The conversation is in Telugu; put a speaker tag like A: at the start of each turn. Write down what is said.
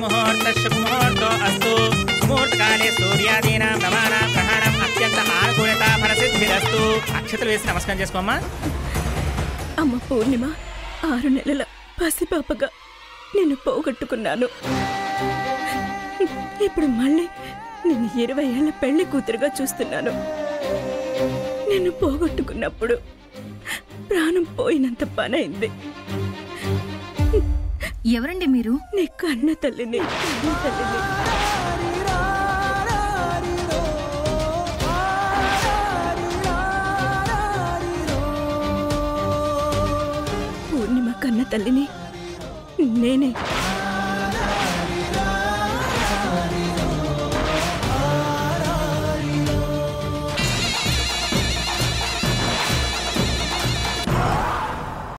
A: ముహూర్త శుభముహూర్తో అస్తు ముహూర్తకాలే సూర్యాదీనాం నవానాం గ్రహణం అత్యంత ఆనుకూలత ఫలసిద్ధిరస్తు అక్షతలు వేసి నమస్కారం చేసుకోమ్మా
B: అమ్మ పూర్ణిమ ఆరు నెలల పసిపాపగా నేను పోగొట్టుకున్నాను ఇప్పుడు మళ్ళీ నేను ఇరవై ఏళ్ల పెళ్లి కూతురుగా చూస్తున్నాను నేను పోగొట్టుకున్నప్పుడు ప్రాణం పోయినంత పనైంది
C: ఎవరండి మీరు
B: నీ కన్న తల్లిని కన్న తల్లిని పూర్ణిమ కన్న తల్లిని నేనే